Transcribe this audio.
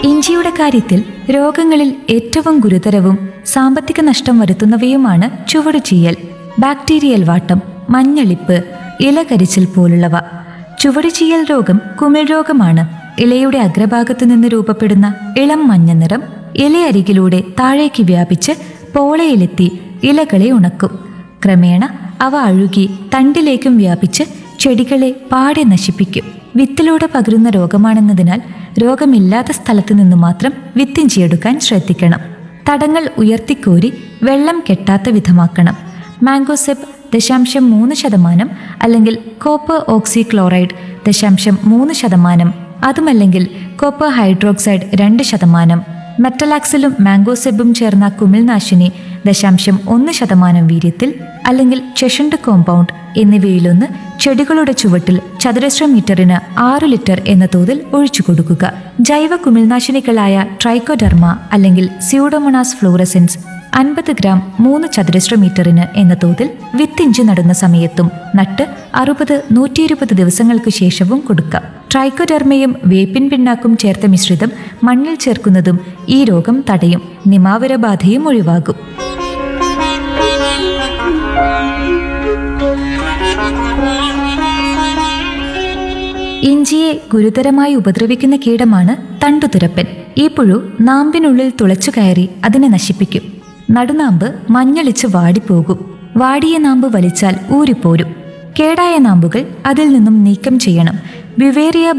ഇഞ്ചിയുടെ കാര്യത്തിൽ രോഗങ്ങളിൽ ഏറ്റവും ഗുരുതരവും സാമ്പത്തിക നഷ്ടം വരുത്തുന്നവയുമാണ് ചുവടുചീയൽ ബാക്ടീരിയൽ വാട്ടം മഞ്ഞളിപ്പ് ഇലകരിച്ചിൽ പോലുള്ളവ ചുവടുചീയൽ രോഗം കുമിൾ രോഗമാണ് ഇലയുടെ അഗ്രഭാഗത്തു നിന്ന് രൂപപ്പെടുന്ന ഇളം മഞ്ഞ നിറം ഇലയരികിലൂടെ താഴേക്ക് വ്യാപിച്ച് പോളയിലെത്തി ഇലകളെ ഉണക്കും ക്രമേണ അവ അഴുകി തണ്ടിലേക്കും വ്യാപിച്ച് ചെടികളെ പാടെ നശിപ്പിക്കും വിത്തിലൂടെ പകരുന്ന രോഗമാണെന്നതിനാൽ രോഗമില്ലാത്ത സ്ഥലത്തു നിന്നു മാത്രം വിത്തിഞ്ചിയെടുക്കാൻ ശ്രദ്ധിക്കണം തടങ്ങൾ ഉയർത്തിക്കോരി വെള്ളം കെട്ടാത്ത വിധമാക്കണം മാംഗോസെപ്പ് ദശാംശം മൂന്ന് ശതമാനം അല്ലെങ്കിൽ കോപ്പർ ഓക്സി ക്ലോറൈഡ് ദശാംശം മൂന്ന് ശതമാനം അതുമല്ലെങ്കിൽ കോപ്പർ ഹൈഡ്രോക്സൈഡ് രണ്ട് ശതമാനം മെറ്റലാക്സിലും മാംഗോസെബും ചേർന്ന കുമിൾനാശിനി ദശാംശം ഒന്ന് ശതമാനം വീര്യത്തിൽ അല്ലെങ്കിൽ ചെഷണ്ട് കോമ്പൗണ്ട് എന്നിവയിലൊന്ന് ചെടികളുടെ ചുവട്ടിൽ ചതുരശ്ര മീറ്ററിന് ആറ് ലിറ്റർ എന്ന തോതിൽ ഒഴിച്ചു കൊടുക്കുക ജൈവ കുമിൾനാശിനികളായ ട്രൈക്കോഡർമ അല്ലെങ്കിൽ സ്യൂഡോമോണാസ് ഫ്ലൂറസെൻസ് അൻപത് ഗ്രാം മൂന്ന് ചതുരശ്ര മീറ്ററിന് എന്ന തോതിൽ വിത്തിഞ്ചി നടുന്ന സമയത്തും നട്ട് അറുപത് നൂറ്റി ഇരുപത് ദിവസങ്ങൾക്ക് ശേഷവും കൊടുക്കാം ട്രൈക്കോഡെർമയും വേപ്പിൻ പിണ്ണാക്കും ചേർത്ത മിശ്രിതം മണ്ണിൽ ചേർക്കുന്നതും ഈ രോഗം തടയും നിമാവര ബാധയും ഒഴിവാകും ഇഞ്ചിയെ ഗുരുതരമായി ഉപദ്രവിക്കുന്ന കീടമാണ് തണ്ടുതുരപ്പൻ ഈ പുഴു നാമ്പിനുള്ളിൽ തുളച്ചു കയറി അതിനെ നശിപ്പിക്കും നടുനാമ്പ് മഞ്ഞളിച്ച് വാടിപ്പോകും വാടിയ നാമ്പ് വലിച്ചാൽ ഊരിപ്പോരും കേടായ നാമ്പുകൾ അതിൽ നിന്നും നീക്കം ചെയ്യണം വിവേറിയ